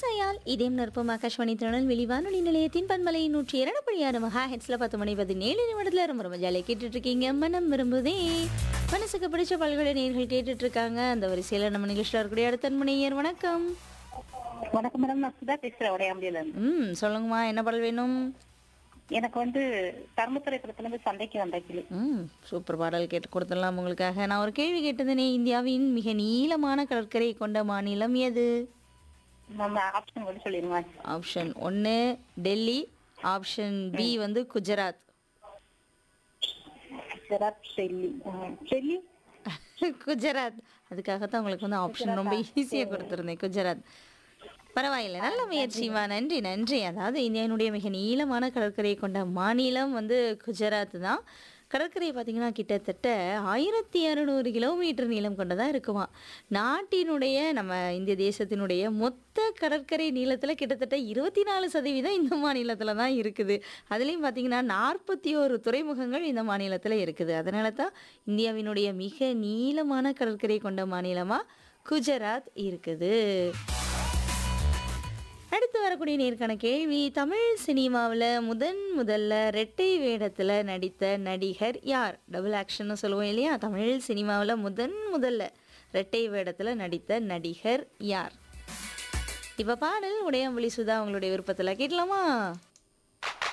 ஆகையால் இதயம் நற்பம் ஆகாஷ்வாணி திருநெல்வேலி வானொலி நிலையத்தின் பண்பலை நூற்றி இரண்டு புள்ளி ஆறு மகா ஹெட்ஸ்ல பத்து மணி பதினேழு நிமிடத்துல ரொம்ப ரொம்ப ஜாலியாக கேட்டுட்டு இருக்கீங்க மனம் விரும்புதே மனசுக்கு பிடிச்ச பல்கலை நேர்கள் கேட்டுட்டு இருக்காங்க அந்த வரிசையில நம்ம நிகழ்ச்சியில் இருக்கக்கூடிய அடுத்த மணியர் வணக்கம் வணக்கம் மேடம் நான் சுதா பேசுறேன் உடையாம்பியில இருந்து ம் சொல்லுங்கம்மா என்ன பாடல் வேணும் எனக்கு வந்து தர்மத்துறை படத்துல இருந்து சண்டைக்கு வந்த கிளி ம் சூப்பர் பாடல் கேட்டு கொடுத்துடலாம் உங்களுக்காக நான் ஒரு கேள்வி கேட்டதுனே இந்தியாவின் மிக நீளமான கடற்கரை கொண்ட மாநிலம் எது நம்ம ஆப்ஷன் வந்து சொல்லிருங்க ஆப்ஷன் ஒன்று டெல்லி ஆப்ஷன் பி வந்து குஜராத் குஜராத் டெல்லி ஆஹ், டெல்லி குஜராத் அதுக்காகத்தான் உங்களுக்கு வந்து ஆப்ஷன் ரொம்ப ஈஸியாக கொடுத்துருந்தேன் குஜராத் பரவாயில்ல நல்ல முயற்சிமா நன்றி நன்றி அதாவது இந்தியாவினுடைய மிக நீளமான கடற்கரையை கொண்ட மாநிலம் வந்து குஜராத் தான் கடற்கரை பார்த்தீங்கன்னா கிட்டத்தட்ட ஆயிரத்தி இரநூறு கிலோமீட்டர் நீளம் கொண்டதாக இருக்குமா நாட்டினுடைய நம்ம இந்திய தேசத்தினுடைய மொத்த கடற்கரை நீளத்தில் கிட்டத்தட்ட இருபத்தி நாலு சதவீதம் இந்த மாநிலத்தில் தான் இருக்குது அதுலேயும் பார்த்தீங்கன்னா நாற்பத்தி ஒரு துறைமுகங்கள் இந்த மாநிலத்தில் இருக்குது அதனால தான் இந்தியாவினுடைய மிக நீளமான கடற்கரை கொண்ட மாநிலமாக குஜராத் இருக்குது அடுத்து வரக்கூடிய நேர்காண கேள்வி தமிழ் சினிமாவில் முதன் முதல்ல ரெட்டை வேடத்தில் நடித்த நடிகர் யார் டபுள் ஆக்ஷன்னு சொல்லுவோம் இல்லையா தமிழ் சினிமாவில் முதன் முதல்ல ரெட்டை வேடத்தில் நடித்த நடிகர் யார் இப்போ பாடல் உடையாம்புலி சுதா உங்களுடைய விருப்பத்தில் கேட்கலாமா